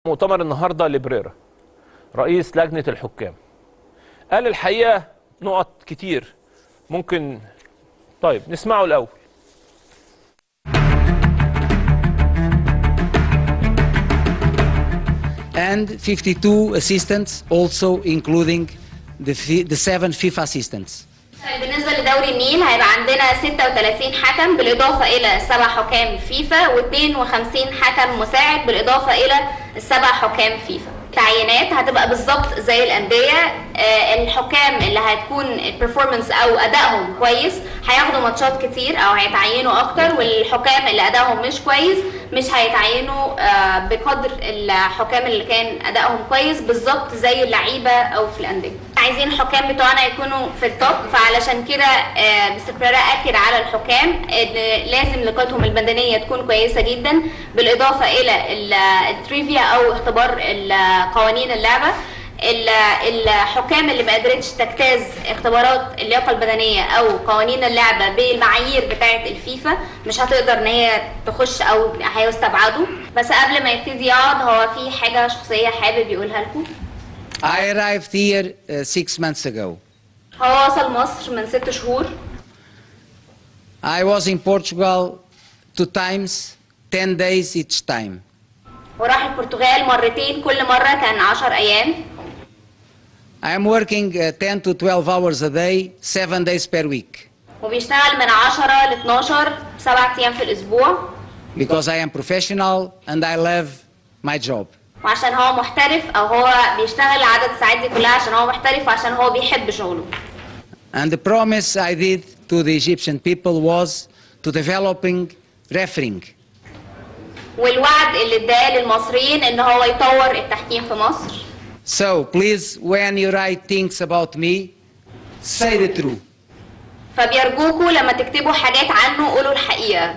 مؤتمر النهارده لبريرا رئيس لجنه الحكام قال الحقيقه نقط كتير ممكن طيب نسمعه الاول and 52 assistants, also including the, fi- the seven FIFA assistants. طيب بالنسبة لدوري النيل هيبقى عندنا 36 حكم بالإضافة إلى سبع حكام فيفا و52 حكم مساعد بالإضافة إلى السبع حكام فيفا تعيينات هتبقى بالظبط زي الأندية آه، الحكام اللي هتكون البرفورمانس أو أدائهم كويس هياخدوا ماتشات كتير أو هيتعينوا أكتر والحكام اللي أدائهم مش كويس مش هيتعينوا آه، بقدر الحكام اللي كان أدائهم كويس بالظبط زي اللعيبة أو في الأندية عايزين الحكام بتوعنا يكونوا في التوب فعلشان كده آه، باستمرار اكد على الحكام ان لازم لياقتهم البدنيه تكون كويسه جدا بالاضافه الى ال- التريفيا او اختبار ال- قوانين اللعبه ال- الحكام اللي ما قدرتش تجتاز اختبارات اللياقه البدنيه او قوانين اللعبه بالمعايير بتاعه الفيفا مش هتقدر ان هي تخش او هيستبعدوا بس قبل ما يبتدي يقعد هو في حاجه شخصيه حابب يقولها لكم I arrived here uh, six months ago. هو وصل مصر من ست شهور I was in Portugal two times, 10 days each time. وراح البرتغال مرتين كل مرة كان 10 أيام I am working uh, 10 to 12 hours a day, seven days per week, وبيشتغل من 10 ل 12 سبع أيام في الأسبوع because I am professional and I love my job. وعشان هو محترف أو هو بيشتغل عدد الساعات دي كلها عشان هو محترف وعشان هو بيحب شغله And the promise I did to the Egyptian people was to developing refereeing. والوعد اللي اداه للمصريين إن هو يطور التحكيم في مصر So please, when you write things about me, say the truth. فبيرجوكوا لما تكتبوا حاجات عنه قولوا الحقيقة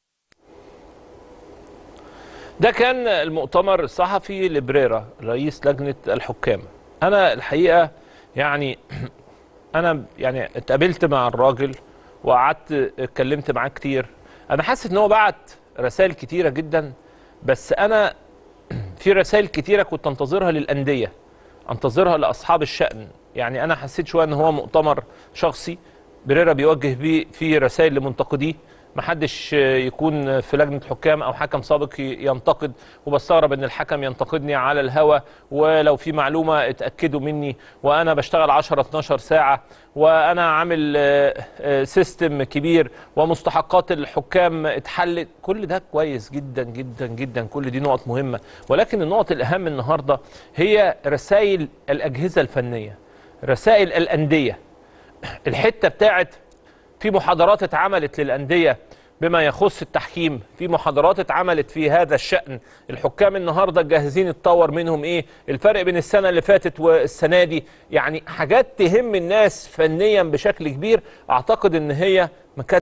ده كان المؤتمر الصحفي لبريرا رئيس لجنه الحكام انا الحقيقه يعني انا يعني اتقابلت مع الراجل وقعدت اتكلمت معاه كتير انا حاسس ان هو بعت رسائل كتيره جدا بس انا في رسائل كتيره كنت انتظرها للانديه انتظرها لاصحاب الشأن يعني انا حسيت شويه ان هو مؤتمر شخصي بريرا بيوجه بيه فيه رسائل لمنتقديه محدش يكون في لجنه حكام او حكم سابق ينتقد وبستغرب ان الحكم ينتقدني على الهوا ولو في معلومه اتاكدوا مني وانا بشتغل 10 12 ساعه وانا عامل آه، آه، سيستم كبير ومستحقات الحكام اتحلت كل ده كويس جدا جدا جدا كل دي نقط مهمه ولكن النقط الاهم النهارده هي رسائل الاجهزه الفنيه رسائل الانديه الحته بتاعت في محاضرات اتعملت للأندية بما يخص التحكيم في محاضرات اتعملت في هذا الشأن الحكام النهاردة جاهزين اتطور منهم ايه الفرق بين السنة اللي فاتت والسنة دي يعني حاجات تهم الناس فنيا بشكل كبير اعتقد ان هي ما كانت